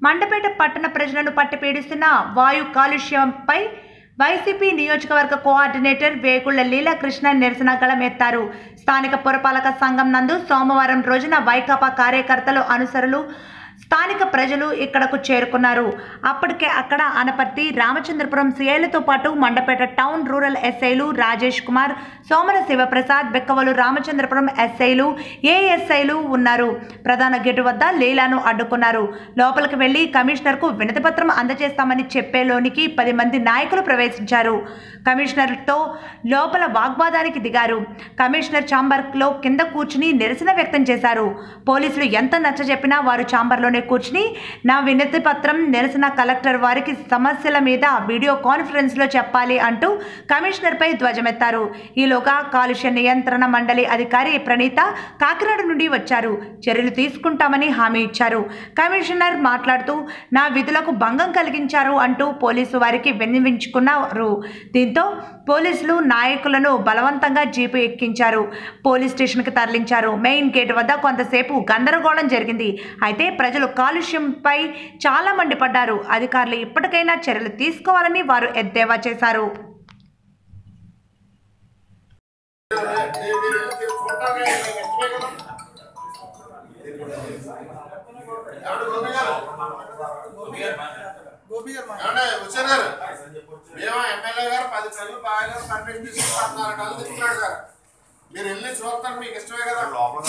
మండపేట పట్టణ ప్రజలను పట్టి పీడిస్తున్న వాయు కాలుష్యంపై వైసీపీ నియోజకవర్గ కోఆర్డినేటర్ వేగుళ్ల లీలాకృష్ణ నిరసన గళమెత్తారు స్థానిక పురపాలక సంఘం నందు సోమవారం రోజున వైకాపా కార్యకర్తలు అనుసరులు స్థానిక ప్రజలు ఇక్కడకు చేరుకున్నారు అప్పటికే అక్కడ అనపర్తి రామచంద్రపురం సిఐలతో పాటు మండపేట టౌన్ రూరల్ ఎస్ఐలు రాజేష్ కుమార్ సోమన శివప్రసాద్ బెక్కవలు రామచంద్రపురం ఎస్ఐలు ఏఎస్ఐలు ఉన్నారు ప్రధాన గేటు వద్ద లీలాను అడ్డుకున్నారు లోపలికి వెళ్లి కమిషనర్కు వినతిపత్రం అందజేస్తామని చెప్పేలోనికి పది మంది నాయకులు ప్రవేశించారు కమిషనర్తో లోపల వాగ్వాదానికి దిగారు కమిషనర్ ఛాంబర్లో కింద కూర్చుని నిరసన వ్యక్తం చేశారు పోలీసులు ఎంత నచ్చజెప్పినా వారు ఛాంబర్లోనే కూర్చుని నా వినతి పత్రం నిరసన కలెక్టర్ వారికి సమస్యల మీద వీడియో కాన్ఫరెన్స్లో చెప్పాలి అంటూ కమిషనర్పై ధ్వజమెత్తారు ఈలోగా కాలుష్య నియంత్రణ మండలి అధికారి ప్రణీత కాకినాడ నుండి వచ్చారు చర్యలు తీసుకుంటామని హామీ ఇచ్చారు కమిషనర్ మాట్లాడుతూ నా విధులకు భంగం కలిగించారు అంటూ పోలీసు వారికి విన్నవించుకున్నారు దీంతో పోలీసులు నాయకులను బలవంతంగా జీపు ఎక్కించారు పోలీస్ స్టేషన్కి తరలించారు మెయిన్ గేట్ వద్ద కొంతసేపు గందరగోళం జరిగింది అయితే ప్రజలు కాలుష్యంపై చాలా మండిపడ్డారు అధికారులు ఇప్పటికైనా చర్యలు తీసుకోవాలని వారు ఎద్దేవా చేశారు ఏమండి, వచ్చారు గారు మేము ఎమ్మెల్యే గారు పది నెలలు బాగా పర్మిషన్ తీసుకుని పద్నాలుగు నెలలు తిప్పుతున్నాడు గారు మీరు వెళ్ళి చూస్తారు మీకు ఇష్టమే కదా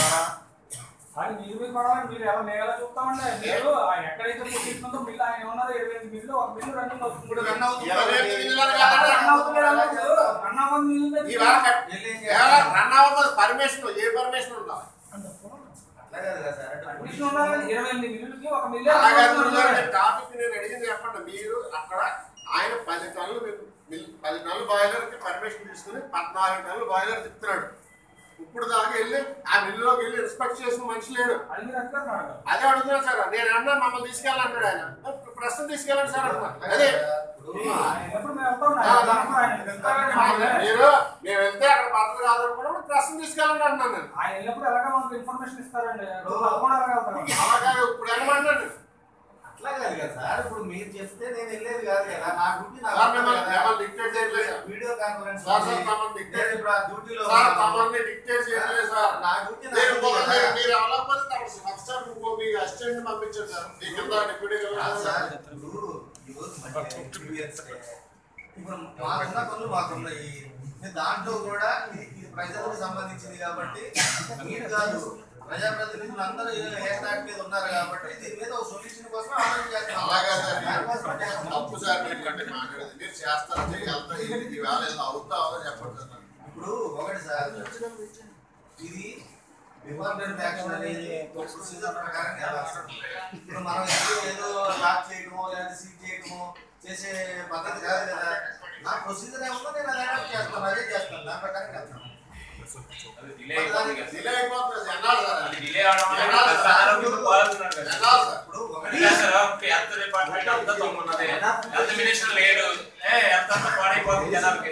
అది మీరు మీరు పడవాలి మీరు ఎలా మేము ఎలా చూస్తామండి మీరు ఆయన ఎక్కడైతే పుట్టించుకుందో మిల్లు ఆయన ఏమన్నారు ఇరవై ఎనిమిది మిల్లు ఒక మిల్లు రన్నింగ్ అవుతుంది ఇప్పుడు రన్ అవుతుంది. రన్ ఇరవై ఎనిమిది మిల్లులు కాదండి. అవుతుంది రన్ అవుతుంది రన్ అవ్వని మిల్లు ఉంది. ఈ వేళ కట్- వేళ రన్ అవ్వదు పర్మిషన్ ఏ పర్మిషన్ ఉందా పుట్టించిన ఉండాలి. ఇరవై ఎనిమిది మిల్లులకి ఒక మిల్లు అలాగే రన్ అవుతుంది. గురుగారు, టాపిక్ నేను అడిగింది చెప్పండి మీరు అక్కడ ఆయన పది టన్నులు మీకు మిల్- పది టన్నులు బాయిలర్ కి పర్మిషన్ తీసుకుని పద్నాలుగు టన్నులు బాయిలర్ తిప్పుతున్నాడు ఇప్పుడు దాకా వెళ్ళి ఆ మిల్లులోకి వెళ్ళి ఇన్స్పెక్ట్ చేసిన మనిషి లేడు అది మీరు అధికారులు అడగాలి. అదే అడుగుతున్నాను సార్ నేను అన్నా మమ్మల్ని తీసుకెళ్ళంటాడు ఆయన ప్రస్తుతం తీసుకెళ్ళండి సార్ అంటున్నా అదే ఆయన ఎప్పుడు మేము వస్తాం ఆ, ఆయన ఎప్పుడు ఆయన వెళ్తారని ఆయన ఆయన- మీరు మేము వెళ్తే అక్కడ పద్ధతి కాదనుకున్నప్పుడు ప్రస్తుతం తీసుకెళ్ళండి అంటున్నాను నేను ఆయన వెళ్ళినప్పుడు ఎలాగ మనకు ఇన్ఫర్మేషన్ ఇస్తారండి రోజు తప్పకుండా అలాగే వెళ్తారు అలాగే ఇప్పుడు వెళ్ళమంటాను అట్లా కాదు కదా సార్ ఇప్పుడు మీరు చెప్తే నేను వెళ్ళేది కాదు కదా నా డ్యూటీ నాకు సార్ ఉంటుంది మిమ్మల్ని కదా. మిమ్మల్ని డిక్టేట్ చేయట్లేదు సార్. వీడియో కాన్ఫరెన్స్ సార్, ఉంది. సార్, తమను డిక్టేట్ నేను ఇప్పుడు ఆ డ్యూటీలో సార్ ఉన్నాను. తమని డిక్టేట్ చేయట్లేదు సార్ నా డ్యూటీ నాకు మీరు ఉంది కదా. మీరు- మీరు అవ్వకపోతే తమ సంస్థ ఇంకో మీ అసిస్టెంట్ పంపించండి సార్ మీ కింద డిప్యూటీ కాదు కమిషనర్ సార్ సార్ ఇప్పుడు ఈరోజు మంచి experience ఏ. ఇప్పుడు మాకున్న పనులు మాకున్నాయి దాంట్లో కూడా ఇది ఇది ప్రజలకు సంబంధించింది కాబట్టి మీరు కాదు ప్రజాప్రతినిధులు అందరూ ఏకతాటి మీద ఉన్నారు కాబట్టి దీని మీద ఒక సొల్యూషన్ కోసం ఆలోచన చేస్తున్నాం అలాగే సార్ దానికోసం చేస్తున్నాం. తప్పు సార్ మీరు కంటే మాట్లాడేది మీరు చేస్తారని వెళ్తా ఈ వేళ ఇలా అవుతా అవుతా చెప్పండి సార్ నాకు. ఇప్పుడు ఒకటి సార్ ఇది డిపార్ట్మెంట్ యాక్షన్ అనేది ఒక ప్రొసీజర్ ప్రకారం చేయాల్సింది. ఇప్పుడు మనం ఏదో ఏదో లాక్ చేయడమో లేదా సీట్ చేయడమో చేసే పద్ధతి కాదు కదా నా ప్రొసీజర్ ఏమో నేను అదే చేస్తాను అదే చేస్తాను దాని ప్రకారం చేస్తాను డిలే అయిపోతుంది ఎన్నాళ్ళు సార్ అది డిలే అవడం వల్ల ఎన్నాళ్ళు ఇంకా సార్? చాలా రోజులు పోవాల్సినారు కదా. ఎన్నాళ్ళు సార్ ఇప్పుడు ఒకటి ఇంకా సార్ హెల్త్ డిపార్ట్మెంట్ అంతా తొమ్మిది హెల్త్ మినిస్టర్ లేడు ఏ హెల్త్ అంతా పాడైపోతుంది జనాలకి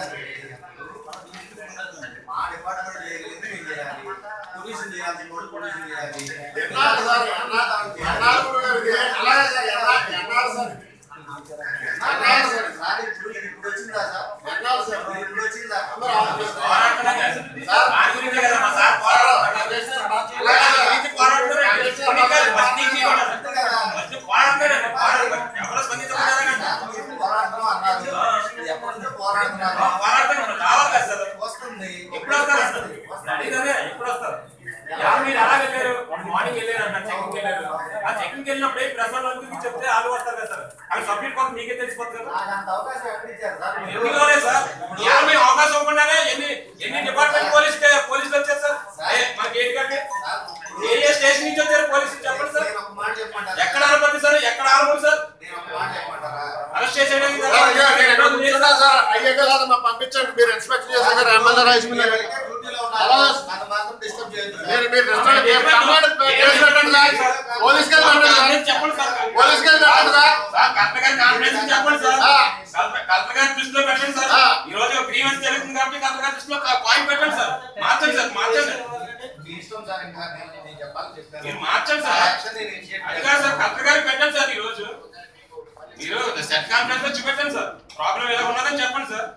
మా డిపార్ట్మెంట్ చేయగలిగింది మేము చేయాలి పొల్యూషన్ చేయాల్సిన వాళ్ళు పొల్యూషన్ చేయాలి ఎన్నాళ్ళు సార్ ఎన్నాళ్ళు ఎన్నాళ్ళు కూడా ఇది? అలాగే సార్ ఎన్నాళ్ళు ఎన్నాళ్ళు సార్ ఎన్నాళ్ళు సార్ సార్ ఇప్పుడు ఇది ఇప్పుడు వచ్చిందా సార్ ఎన్నాళ్ళు సార్ ఇది ఇప్పుడు వచ్చిందా అందరూ ఆలోచిస్తారు. పోరాడుతున్నాం కదా సార్ దాని గురించే కదా మా సార్ పోరాడు గురించి పోరాడుతున్నారు ఇప్పుడు కాదు, ఫస్ట్ నుంచి కూడా అంతే కదా ఫస్ట్ పోరాడుతున్నారు పోరాడు ఎవరు స్పందించకుండా మీరు పోరాడుతున్నాం అన్నారు ఎప్పటి నుంచో పోరాడుతున్నారు పోరాడుతున్నారు రావాలి కదా సార్ వస్తుంది ఎప్పుడు వస్తారు అసలు అడిగితే ఎప్పుడు వస్తారు ఎవరు మీరు అలా వెళ్ళారు మార్నింగ్ వెళ్ళారు అంట చెకింగ్ వెళ్ళారు ఆ చెకింగ్ వెళ్ళినప్పుడే ప్రసన్న వాళ్ళకి చెప్తే వాళ్ళు వస్తారు కదా సార్ అవి సబ్మిట్ కోసం మీకే తెలిసిపోతుంది కదా నాకు అంత అవకాశం ఎక్కడ ఇచ్చారు సార్ మీరు? ఎందుకు ఇవ్వలేదు సార్ ఇవాళ మేము అవకాశం ఇవ్వకుండానే ఎన్ని ఎన్ని డిపార్ట్మెంట్ పోలీస్ పోలీసులు వచ్చారు సార్ ఏ, మనకి ఏంటి కంటే సార్, ఏ ఏ స్టేషన్ నుంచి వచ్చారు పోలీసులు చెప్పండి సార్ నేను ఒక మాట చెప్పమంటారా? ఎక్కడ ఆనపడి సార్ ఎక్కడ ఆనపడి సార్ నేను ఒక మాట చెప్పమంటారా? అరెస్ట్ చేసేయడానికి సార్, ఇదిగో నేను ఎక్కడ కూర్చున్నా సార్ అయ్యే కదా మా పంపించండి మీరు ఇన్స్పెక్షన్ చేశారు ఎమ్మెల్యే రైస్ మిల్ మీరు దగ్గర. అయితే డ్యూటీలో అలా ఉన్నారు. నన్ను మాత్రం డిస్టర్బ్ చేయొద్దు సార్. మీరు మీరు రెస్టారెంట్ మీరు కంప్లైంట్ కేసు పెట్టండి సార్ పోలీస్ కేసు పెట్టండి సార్ చెప్పండి సార్ పోలీస్ కేసు పెట్టండి సార్ సార్ కలెక్టర్ గారి కాన్ఫరెన్స్ చెప్పండి సార్ ఆ. కలెక్టర్ కలెక్టర్ గారి దృష్టిలో పెట్టండి సార్ ఆ. ఈ రోజు గ్రీవెన్స్ జరుగుతుంది కాబట్టి కలెక్టర్ గారి దృష్టిలో పాయింట్ పెట్టండి సార్ మార్చండి సార్ మార్చండి మీ ఇష్టం సార్ ఇంకా నేను నేను చెప్పాలి చెప్పాను మీరు మార్చండి సార్. యాక్షన్ నేను ఇనిషియేట్ అది కాదు సార్ కలెక్టర్ గారికి పెట్టండి సార్ ఈ రోజు మీరు సెట్ కాన్ఫరెన్స్ లో చూపెట్టండి సార్ ప్రాబ్లం ఏదో ఉన్నదని చెప్పండి సార్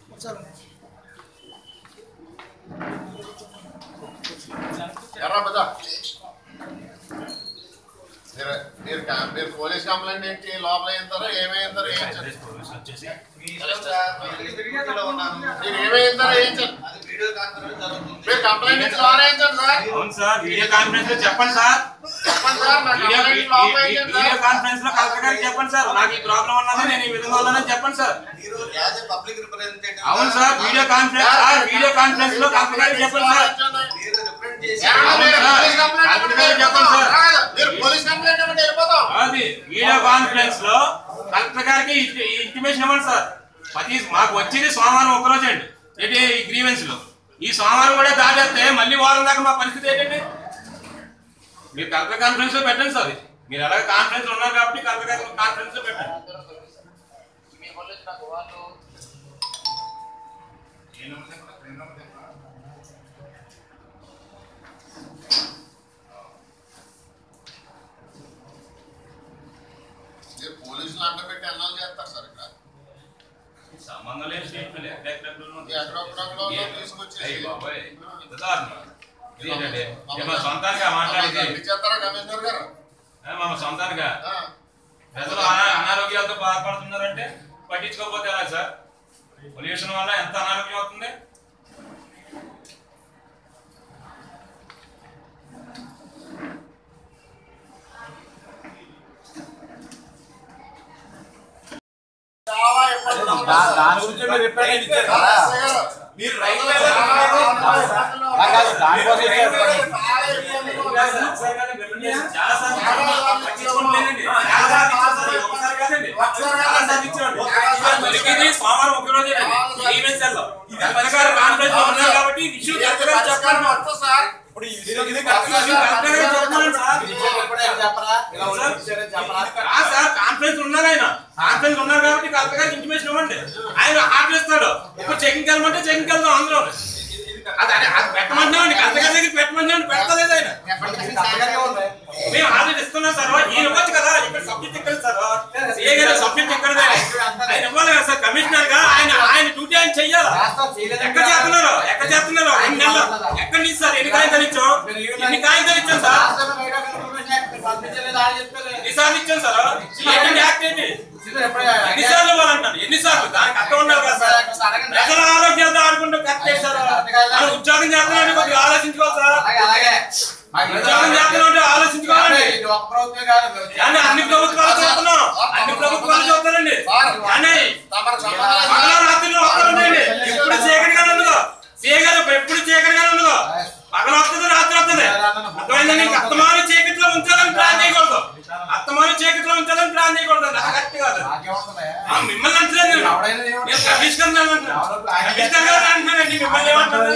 ఎర్రా బదా మీరు మీరు కా- మీరు పోలీస్ కంప్లైంట్ ఏంటి లోపల ఏంటారో ఏమైంటారో ఏం చేస్తారు మీ ఇష్టం సార్, మీరు డ్యూటీలో ఉన్నాను. మీరు ఏమైంటారో ఏం చేస్తారు అది వీడియో కాన్ఫరెన్స్ జరుగుతుంది మీరు కంప్లైంట్ ఇచ్చి లోన్ వేయించండి సార్ అవును సార్ వీడియో కాన్ఫరెన్స్ లో చెప్పండి సార్ చెప్పండి సార్ నా వీడియో కంప్లైంట్ లోన్ వేయించండి వీడియో సార్ కాన్ఫరెన్స్ లో కలెక్టర్ గారికి చెప్పండి సార్ నాకు ఈ ప్రాబ్లం ఉన్నది నేను ఈ విధంగా ఉన్నానని చెప్పండి సార్ మీరు యాజ్ ఎ పబ్లిక్ రిప్రజెంటేటివ్ అవును sir video conference sir video conference లో కలెక్టర్ గారికి చెప్పండి సార్ మీరు రిప్రజెంట్ చేసి ఏమన్నా మీరు అవును సార్. పోలీస్ కంప్లైంట్ కలెక్టర్ గారికి ఇవ్వండి, చెప్పండి సార్. రాదు. మీరు పోలీస్ కంప్లైంట్ ఇవ్వండి వెళ్ళిపోతాం అది వీడియో కాన్ఫరెన్స్ లో కలెక్టర్ గారికి ఇంటి- ఇంటిమేషన్ ఇవ్వండి సార్ ప్రతి మాకు వచ్చేది సోమవారం ఒకరోజు అండి ఏంటి ఈ గ్రీవెన్స్ లో ఈ సోమవారం కూడా దాటేస్తే మళ్ళీ వారం దాకా మా పరిస్థితి ఏంటండి మీరు కలెక్టర్ కాన్ఫరెన్స్ లో పెట్టండి సార్ ఇది. మీరు అలాగే కాన్ఫరెన్స్ లో ఉన్నారు కాబట్టి కలెక్టర్ గారి కాన్ఫరెన్స్ లో పెట్టండి మీరు పోలీసులు అండబెట్టి అన్నాలు చేస్తారు సార్ ఇక్కడ సంబంధం లేని స్టేట్మెంట్ ఎక్కడెక్కడ ఎక్కడొక్కడో తీసుకొచ్చేసి అయ్యి బాబాయ్ ఎంత దారుణం ఇదేంటండి ఏమో సొంతానిగా మాట్లాడేది మమ్మల్ని చేస్తారా కమిషనర్ గారు ఆ, మా సొంతానిగా ఆ. ప్రజలు అనా- అనారోగ్యాలతో బాధపడుతున్నారంటే పట్టించుకోకపోతే ఎలా సార్ పొల్యూషన్ వల్ల ఎంత అనారోగ్యం అవుతుంది చాలా ఇబ్బందులు ఉన్నాయి దా- సార్. దాని గురించి మీరు రిప్రజెంట్ ఇచ్చారు కదా ఎస్ఐ గారు, మీరు రైతు చాలా ఇబ్బందులు ఉన్నాయి. నాకు కాదు, దానికోసం ఇచ్చారు చాలా రిప్రజెంట్. ఇబ్బందులు ఉన్నాయి. చాలా సార్లు ఇచ్చాం. పట్టించుకోలేదండి. చాలా సార్లు ఇచ్చాం సార్. ఇది ఒకసారి కాదండి. చాలా సార్లు ఇచ్చామండి. ఇవాళ దొరికింది సోమవారం ఒక రోజే ఈవెంట్స్ లో కలెక్టర్ గారు కాన్ఫరెన్స్ లో ఉన్నారు కాబట్టి ఈ విషయం కలెక్టర్ గారు చెప్పాలి మొత్తం సార్ ఇప్పుడు ఇది- ఇది ఇది కలెక్టర్ గారు కలెక్టర్ గారు చెప్పాలి సార్ మీరు ఇచ్చారు రిప్రజెంట్ చెప్పరా ఇలా వాళ్ళు ఇచ్చారని చెప్పరా ఆ సార్ కాన్ఫరెన్స్ ఉన్నారు ఆయన కాన్ఫరెన్స్ ఉన్నారు కాబట్టి కలెక్టర్ గారికి ఇంటిమేషన్ ఇవ్వండి ఆయన ఆర్డర్ ఇస్తాడు ఇప్పుడు చెకింగ్ వెళ్ళమంటే చెకింగ్ వెళ్దాం అందులో అది అది అది పెట్టమంటున్నామండి కలెక్టర్ గారి దగ్గర పెట్టమంటున్నామండి పెడతలేదు ఆయన కరెక్ట్గానే ఉంది మేము ఆర్డర్ ఇస్తున్నాం సార్ ఈయన ఇవ్వచ్చు కదా ఇక్కడ సబ్జెక్ట్ ఎక్కడ సార్ సీఏ గారు సబ్జెక్ట్ ఎక్కడ ఆయన ఇవ్వాలి కదా సార్ కమిషనర్ గా ఆయన ఆయన డ్యూటీ ఆయన చెయ్యాలి రాష్ట్రం చేయలేదని ఎక్కడ చేస్తున్నారు ఎక్కడ చేస్తున్నారు రెండు నెలలు ఎక్కడి నుంచి సార్ ఎన్ని కాగితాలు ఇచ్చాం ఎన్ని కాగితాలు ఇచ్చాం సార్ రాష్ట్రం బయట ఇన్ఫర్మేషన్ యాక్ట్ మీరు పంపించలేదు అని చెప్పారు ఎన్నిసార్లు ఇచ్చాం సార్ ఏంటండి యాక్ట్ ఏంటి ఇది రిప్రజెంట్ ఎన్నిసార్లు ఇవ్వాలంటారు ఎన్నిసార్లు దానికి అర్థం ఉండాలి కదా సార్ ప్రజల ఆరోగ్యాలతో ఆడుకుంటూ కరెక్ట్ చేశారు మనం ఉద్యోగం చేస్తున్నాం కొద్దిగా ఆలోచించుకోవాలి సార్ అలాగే అలాగే ఉద్యోగం చేస్తున్నాం ఆలోచించుకోవాలండి ఇది ఒక్క ప్రభుత్వం కాదు కానీ అన్ని ప్రభుత్వాలు చూస్తున్నాం అన్ని ప్రభుత్వాలు చూస్తారండి కానీ తమరు సమాధానం పగల రాత్రిలో వస్తారండి ఎప్పుడు చీకటిగానే ఉండదు సీఏ గారు ఎప్పుడు చీకటిగానే ఉండదు పగల వస్తుంది రాత్రి వస్తుంది అర్థమైందండి ఇంక అత్తమాను చీకటిలో ఉంచాలని ప్లాన్ చేయకూడదు అత్తమాను చీకటిలో ఉంచాలని ప్లాన్ చేయకూడదు నాకు కరెక్ట్ కాదు నాకేమవుతుందా ఆ, మిమ్మల్ని అంటలేదు నేను ఎవడైనా ఏమంటాడు? నేను కమిషనర్ ని అంటున్నాను. కమిషనర్ గారు అంటున్నానండి మిమ్మల్ని ఏమంటున్నాను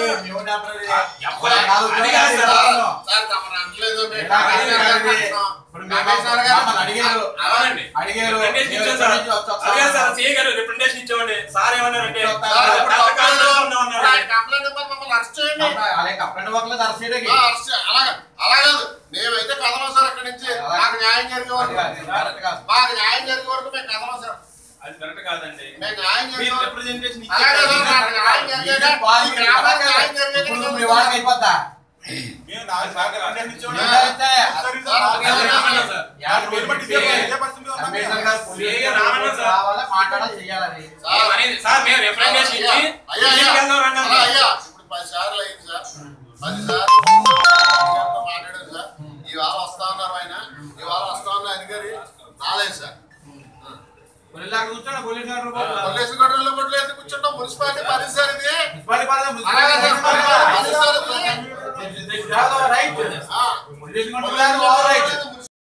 ఎవ్వరు- అది కాదు సార్. సార్ తమరు అనట్లేదు మేము ఎలా కమిషనర్ గారిని అడిగారు? అంటున్నాం. ఇప్పుడు మేము కమిషనర్ గారు మమ్మల్ని అడిగారు. అవునండి అడిగారు. రిప్రజెంటేషన్ నేను ఇచ్చాం సార్. రిప్రజెంట్ వచ్చి ఒకసారి అడిగారు సార్ సీఏ గారు రిప్రజెంటేషన్ ఇచ్చామండి సార్ ఏమన్నారంటే సార్, సార్, ఇప్పుడు కలెక్టర్ తప్పలేదు. కాన్ఫరెన్స్ లో ఉన్నామన్నారు. ఆయన కంప్లైంట్ ఇవ్వమని మమ్మల్ని అరెస్ట్ చేయండి అలాగే కంప్లైంట్ వర్క్లో అరెస్ట్ చేయడానికి ఆ, అరెస్ట్ చే- అలాగే అలాగే మేమైతే కదలం సార్ ఇక్కడి నుంచి మాకు న్యాయం జరిగే వరకు కరెక్ట్ కాదు మాకు న్యాయం జరిగే వరకు మేము కదలం సార్ అది కరెక్ట్ కాదండి మేము న్యాయం జరిగే మీరు వరకు రిప్రజెంటేషన్ అలాగే సార్, ఇచ్చారు మాకు న్యాయం జరిగేదా? ఈ గ్రామానికి న్యాయం జరిగేదా? ఇప్పుడు మీ వాళ్ళకి అయిపోద్దా మేము నాలుగు సార్లు కంప్లైంట్ ఇచ్చాము. ఏదైతే సార్, రామన్న సార్. యాడ్ మీరు బట్టి సీఏ ఇదే పరిస్థితి ఉందా? కమిషనర్ గారు పోలీసు సీఏ రామన్న సార్. రావాలా మాట్లాడాలి చేయాలని సార్, మరి సార్ మేము రిప్రజెంటేషన్ అయ్యా, ఇచ్చి అయ్యా, అయ్యా. ఇంటికి వెళ్దాం రండి అలా అన్నారు. అయ్యా, ఇప్పుడు పది సార్లు అయింది సార్ పది సార్లు గారితో మాట్లాడాను సార్ ఇవాళ వస్తా ఉన్నారు ఆయన ఇవాళ వస్తా ఉన్న అధికారి రాలేదు సార్ పోలీసు అక్కడ కూర్చోండి పోలీసు గారు రూపంలో. పోలీసు గొడవల్లో కూడా ఎందుకు కూర్చుంటాం మున్సిపాలిటీ పరిధి సార్ ఇది మున్సిపాలిటీ పరిధి, మున్సిపాలిటీ అలాగే సార్, పరిధి. పరిధి సార్ ఇది. It has our right. ఆ, పోలీసు కంట్రోల్ our right.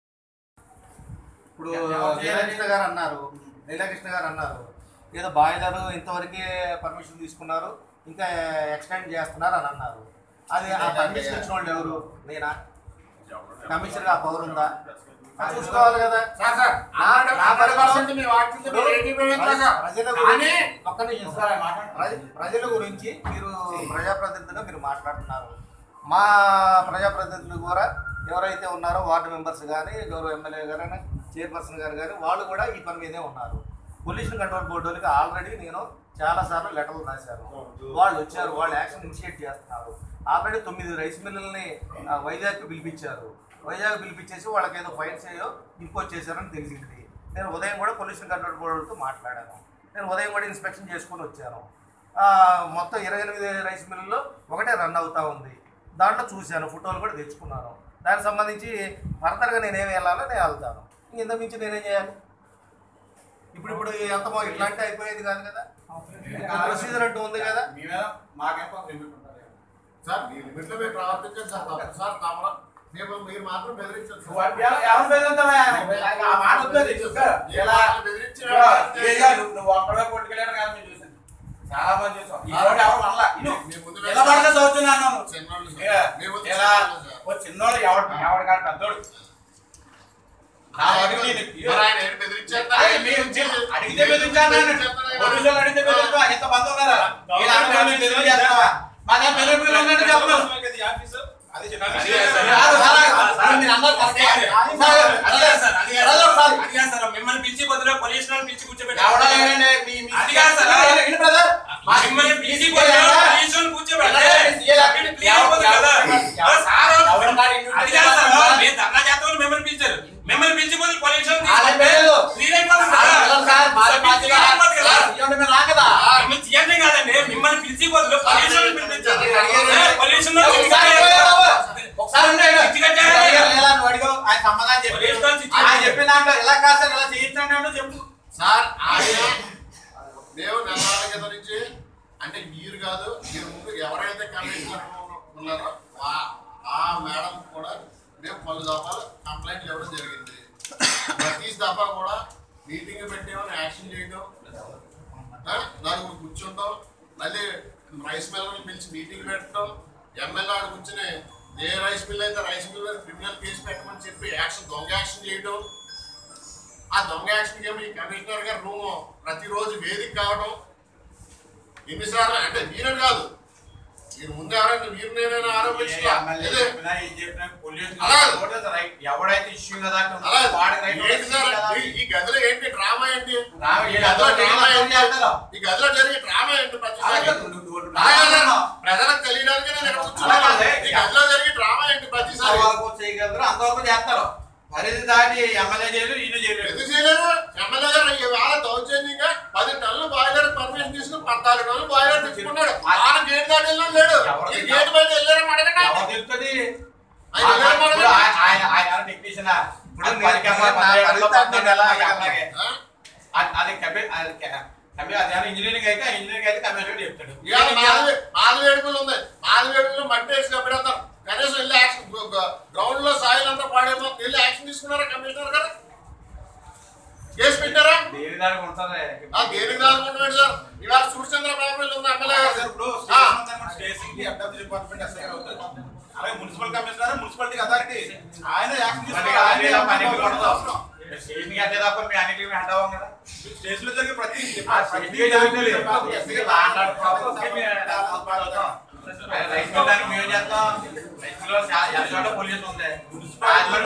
ఇప్పుడు లీలాకృష్ణ గారు అన్నారు లీలాకృష్ణ గారు అన్నారు ఏదో బాయిలర్ ఇంతవరకే పర్మిషన్ తీసుకున్నారు ఇంకా ఎక్స్టెండ్ చేస్తున్నారు అని అన్నారు అది ఆ పర్మిషన్ ఇచ్చిన వాళ్ళు ఎవరు నేనా కమిషనర్ ఆ పవర్ ఉందా అది చూసుకోవాలి కదా సార్ సార్ నా- నా పరిపాలన- మీ వాటితో మీరు ఏకీభవించరా సార్? ప్రజల కానీ గురించి ఒక్క నిమిషం సార్ ప్రజ- ప్రజల గురించి మీరు ప్రజాప్రతినిధులుగా మీరు మాట్లాడుతున్నారు మా ప్రజాప్రతినిధులు కూడా ఎవరైతే ఉన్నారో వార్డు మెంబర్స్ కానీ గౌరవ ఎమ్మెల్యే గారు చైర్పర్సన్ గారు కానీ వాళ్ళు కూడా ఈ పని మీదే ఉన్నారు పొల్యూషన్ కంట్రోల్ బోర్డు వాళ్ళకి ఆల్రెడీ నేను చాలాసార్లు లెటర్లు రాశాను వాళ్ళు వచ్చారు వాళ్ళు యాక్షన్ ఇనిషియేట్ చేస్తున్నారు ఆల్రెడీ తొమ్మిది రైస్ మిల్లుల్ని ఆ, వైజాగ్కి పిలిపించారు వైజాగ్ పిలిపించేసి వాళ్ళకి ఏదో ఫైన్స్ అయ్యో ఇంపోజ్ చేశారని తెలిసింది నేను ఉదయం కూడా పొల్యూషన్ కంట్రోల్ బోర్డుతో మాట్లాడాను నేను ఉదయం కూడా ఇన్స్పెక్షన్ చేసుకొని వచ్చాను ఆ, మొత్తం ఇరవై ఎనిమిది రైస్ మిల్లుల్లో ఒకటే రన్ అవుతా ఉంది దాంట్లో చూశాను ఫోటోలు కూడా తెచ్చుకున్నాను దానికి సంబంధించి ఫర్దర్గా నేనేం వెళ్ళాలో నేను వెళ్తాను ఇంత మించి నేనేం చేయాలి ఇప్పుడు ఇప్పుడు ఎంత మా ఇట్లాంటి అయిపోయేది కాదు కదా ప్రొసీజర్ అంటూ ఉంది కదా మీ మీద మాకేం కొంత లిమిట్ ఉంటుంది సార్ మీ లిమిట్లో మీరు ప్రవర్తించండి సార్ తప్పు సార్ తమరా మేము మీరు మాత్రం బెదిరించండి నువ్వు వాడిని ఎవ- ఎవరిని బెదిరిస్తావా? ఆ మాట వద్దు చెప్పు. ఇలా ఇదిగో, ఇదిగో, నువ్వు- నువ్వు ఒక్కడే కొట్టుకెళ్ళాను కాదు నేను చూసాను చాలా మంది చూసాం ఈ రోడ్డు ఎవరు వల్ల ఇను మీ ముందు ఎలా పడితే చదువుతున్నాను నువ్వు. చిన్నోళ్ళు సార్. ఇలా మీ ముందు ఇలా చిన్నోళ్ళు సార్. ఓ చిన్నోడు ఎవడు ఎవడు కాదు పెద్దోడు నా అడిగి నేను ఇయ్యో. మరి ఆయన ఏం బెదిరించారు? అరే మీరు మీరు అడిగితే బెదిరించాను నేను. పోలీసులు అడిగితే బెదిరించా ఎంత మంది ఉన్నారు ఇలా అనుకో నేను బెదిరించేస్తావా మా దగ్గర బెదిరింపులు ఉన్నాయంటే చెప్పు అదే కాదు, అలా కాదు. మీరు అన్నారు కరెక్టే. అది కాదు సార్, అది కాదు అదే సార్. ఒకసారి. అది కాదు సార్, మిమ్మల్ని పిలిచి బదులు పోలీసులను వాళ్ళని పిలిచి కూర్చోబెట్టి ఎవడో లేడండి, మీ- మీ- అది కాదు సార్. ఇను, ఇను బ్రదర్. మా మిమ్మల్ని పిలిచి బదులు పోలీసులను కూర్చోబెట్టి అక్కడ క్లియర్ అయిపోతుంది కదా. ఆ సార్ ఎవరు కాదు, ఇన్విటేషన్ అది కాదు సార్, చేస్తారు. మీరు ధర్నా చేస్తామని మిమ్మల్ని పిలిచారు మిమ్మల్ని పిలిచి బదులు పోలీసులను వాళ్ళ తీసుకుంటే పేర్లు. క్లియర్ అయిపోతుంది ఆ, కదా. వెళ్ళండి సార్, మాది సార్, మాది క్లియర్ అయిపోతుంది కదా. సార్, ఇవ్వండి మీరు రా కదా. మిమ్మల్ని తీయండి కాదండి మిమ్మల్ని పిలిచి బదులు పోలీసులను పిలిపించారు అడిగారు. ఏ, పోలీసులను ఒకసారి పిలిచి పోయి బాబు. ఒకసారి ఉండు, ఇను. చిచ్చి కట్టారు. అడిగారు, లేదా నువ్వు అడిగావు, ఆయన సమాధానం చెప్పి పోలీసులను చిచ్చి ఆయన కట్టారు. చెప్పిన దాంట్లో ఇలా కాదు సార్ ఇలా చేయించండి అంటే చెప్పు సార్ ఆయన మేము నెలల క్రితం నుంచి అంటే మీరు కాదు మీరు ముందు ఎవరైతే కమిషనర్ ఉన్నారో ఆ- ఆ మేడం కూడా మేము పలు దఫాలు కంప్లైంట్ ఇవ్వడం జరిగింది ప్రతి దఫా కూడా మీటింగ్ పెట్టేమని యాక్షన్ చేయడం ఆ, నలుగురు కూర్చుంటాం మళ్ళీ రైస్ మిల్లర్ని పిలిచి మీటింగ్ పెట్టడం ఎమ్మెల్యే ఆడ కూర్చుని ఏ రైస్ మిల్ అయితే రైస్ మిల్ మీద క్రిమినల్ కేసు పెట్టమని చెప్పి యాక్షన్ దొంగ యాక్షన్ చేయడం ఆ దొంగ యాక్షన్ ఏమో ఈ కమిషనర్ గారు రూమ్ ప్రతిరోజు వేదిక కావడం ఎన్నిసార్లు అంటే మీరని కాదు మీరు ముందు ఎవరైనా మీరు నేనైనా ఆరోపించా అలా. ఎవడైతే ఇష్యూ కదా అలా వాడికి రైట్ ఏంటి సార్ ఈ- ఈ గదిలో ఏంటి డ్రామా ఏంటి రామ- ఈ గదిలో డ్రామా ఏంటి చేస్తారా? ఈ గదిలో జరిగే డ్రామా ఏంటి ప్రతిసారి అలాగే నువ్వు- నువ్వు- నువ్వు అలాగే డ్రామా ప్రజలకు తెలియడానికి నేను ఇక్కడ కూర్చున్నాను అలాగే. ఈ గదిలో జరిగే డ్రామా ఏంటి ప్రతిసారి అంతవరకు చేయగలరు అంతవరకు చేస్తారు పరిధి దాటి ఎమ్మెల్యే చేయరు ఈయన చేయలేరు ఎందుకు చేయలేరు ఎమ్మెల్యే గారు ఈ వేళ దౌర్జన్యంగా పది టన్నులు బాయిలర్ పర్మిషన్ తీసుకుని పద్నాలుగు టన్నులు బాయిలర్ తెచ్చుకున్నాడు ఆయన గేట్ దాటి వెళ్ళినా లేడు ఎవరు ఈ గేట్ బయట వెళ్ళారని అడగండి ఎవరు తెలుస్తుంది ఆయన వెళ్ళారని ఇప్పుడు అడగండి. ఆయన- ఆయన ఆయన టెక్నీషియన్ ఇప్పుడు అది నేను- పది కెమెరా, నా పది ఏళ్ళలో ఫలితాన్ని పద్నాలుగు ఎలా ఏళ్ళలో అడగాలి? అలాగే. ఆ? అది- అది కమి అది క- కమి అదే ఇంజనీరింగ్ అయితే ఇంజనీరింగ్ అయితే కమిషన్ చెప్తాడు ఇవాళ మాధవి మాధవి వేడుకలు ఉంది మాధవి వేడుకలు మట్టి వేసి కప్పెడతారు కనీసం వెళ్ళి యాక్షన్ గ్రౌండ్ లో సాయిల్ అంతా పాడైపోతుంది వెళ్ళి యాక్షన్ తీసుకున్నారా కమిషనర్ గారు కేసు పెట్టారా దేని దానికి ఉంటుంది ఆ దేనికి దాచుకుంటున్నాడు సార్ ఇవాళ సూర్యచంద్ర బాబు ఉంది ఎమ్మెల్యే సార్ గారు ఇప్పుడు ఆ. స్టేషన్ కి అడ్డాప్ట్ డిపార్ట్మెంట్ ఎస్ఐ గారు అవుతారు అలాగే మున్సిపల్ కమిషనర్ మున్సిపాలిటీ అథారిటీ ఆయన యాక్షన్ మరి తీసుకోవాలి. అన్ని ఆయనే పని అవసరం. కూడా అవసరం. స్టేషన్ కి అంటే తప్ప మీ అన్నిటికీ మేము హెడ్ అవ్వం కదా స్టేషన్ లో జరిగే ప్రతి ఆ స్టేషన్ జరుగుతుంది ఎస్ఐ కి మాట్లాడుకోవాలి రైస్ మిల్ దానికి మేము చేస్తాం రైస్ మిల్ చాలా చోట పొల్యూషన్ ఉంది